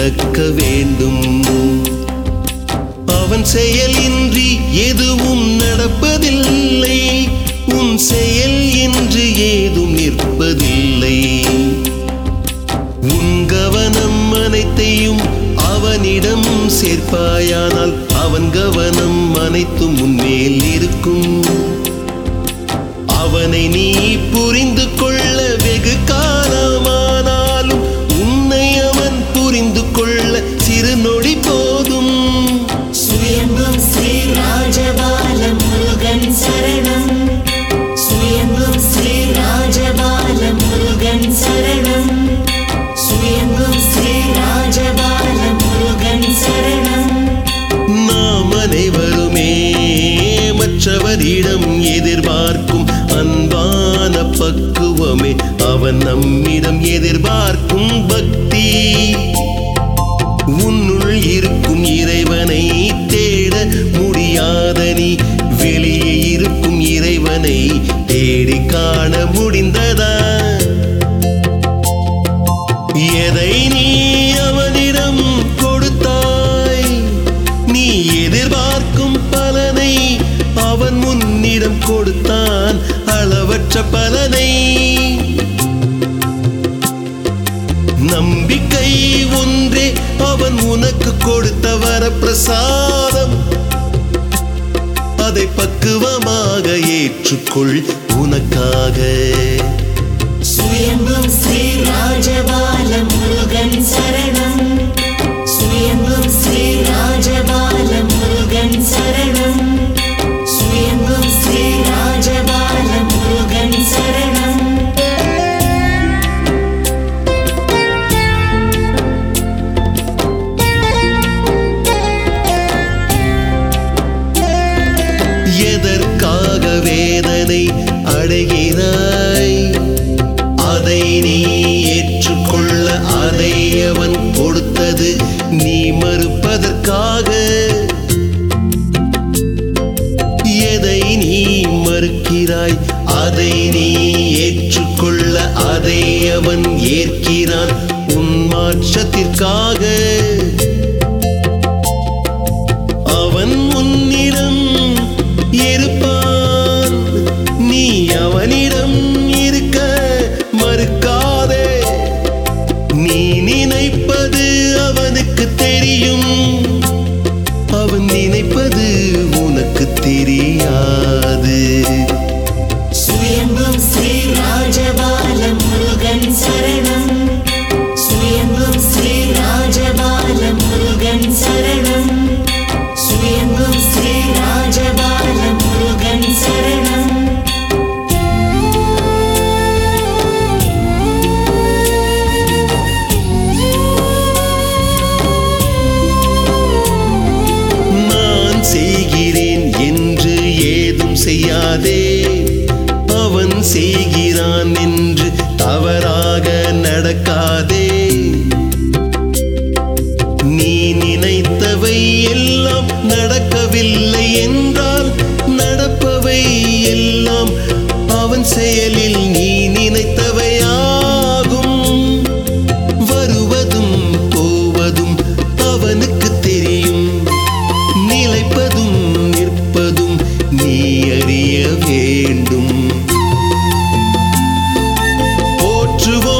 நடக்க வேண்டும் அவன் செயலின்றி எதுவும் நடப்பதில்லை உன் செயல் என்று ஏதும் நிற்பதில்லை உன் கவனம் அனைத்தையும் அவனிடம் சேர்ப்பாயானால் அவன் கவனம் அனைத்தும் உன்மேல் இருக்கும் அவனை நீ புரிந்து கொள்ள வெகு காலமானாலும் உன்னை அவன் புரிந்து கொள்ள சிறு நொடி போதும் சுயம்பும் ஸ்ரீ ராஜபால முருகன் சரணம் சுயம்பும் ஸ்ரீ ராஜபால முருகன் சரணம் சுயம்பும் ஸ்ரீ ராஜபால முருகன் சரணம் நாம் அனைவருமே மற்றவரிடம் எதிர்பார்க்கும் அன்பான பக்குவமே அவன் நம்மிடம் எதிர்பார்க்கும் பக்தி உன்னுள் இருக்கும் இறைவனை தேட முடியாத நீ வெளியே இருக்கும் இறைவனை தேடி காண முடிந்ததா எதை நீ அவனிடம் கொடுத்தாய் நீ எதிர்பார்க்கும் பலனை அவன் முன்னிடம் கொடுத்தான் அளவற்ற பலனை நம்பிக்கை ஒன்றே அவன் உனக்கு கொடுத்த வரப்பிரசாதம் அதை பக்குவமாக ஏற்றுக்கொள் உனக்காக சுயம்பும் ஸ்ரீ ராஜபால முருகன் சரணம் சுயம்பும் ஸ்ரீ ராஜபால முருகன் சரணம் சுயம்பும் ஸ்ரீ ராஜபால முருகன் சரணம் எதற்காக வேதனை அடைகிறாய் அதை நீ ஏற்றுக்கொள்ள அதை அவன் கொடுத்தது நீ மறுப்பதற்காக எதை நீ மறுக்கிறாய் அதை நீ ஏற்றுக்கொள்ள அதை அவன் ஏற்கிறான் உன் மாற்றத்திற்காக அவன் உன்னிடம் இருப்பான் நீ அவனிடம் இருக்க மறுக்காதே நீ நினைப்பது அவனுக்கு தெரியும் அவன் நினைப்பது உனக்கு தெரியாது சுயம்பும் ஸ்ரீ ராஜபால முருகன் சரணம் சுயம்பும் ஸ்ரீ ராஜபால முருகன் சரணம் சுயம்பும் ஸ்ரீ ராஜபால முருகன் சரணம் நான் செய்கிறேன் என்று ஏதும் செய்யாதே அவன் செய்கிறான் என்று தவறாக நடக்காதே நீ நினைத்தவை எல்லாம் நடக்கவில்லை என்றால் நடப்பவை எல்லாம் அவன் செயலில் நீ நினைத்தவையாகும் வருவதும் போவதும் அவனுக்கு தெரியும் நிலைப்பதும் நிற்பதும் நீ அறிய வேண்டும் போற்றுவோம்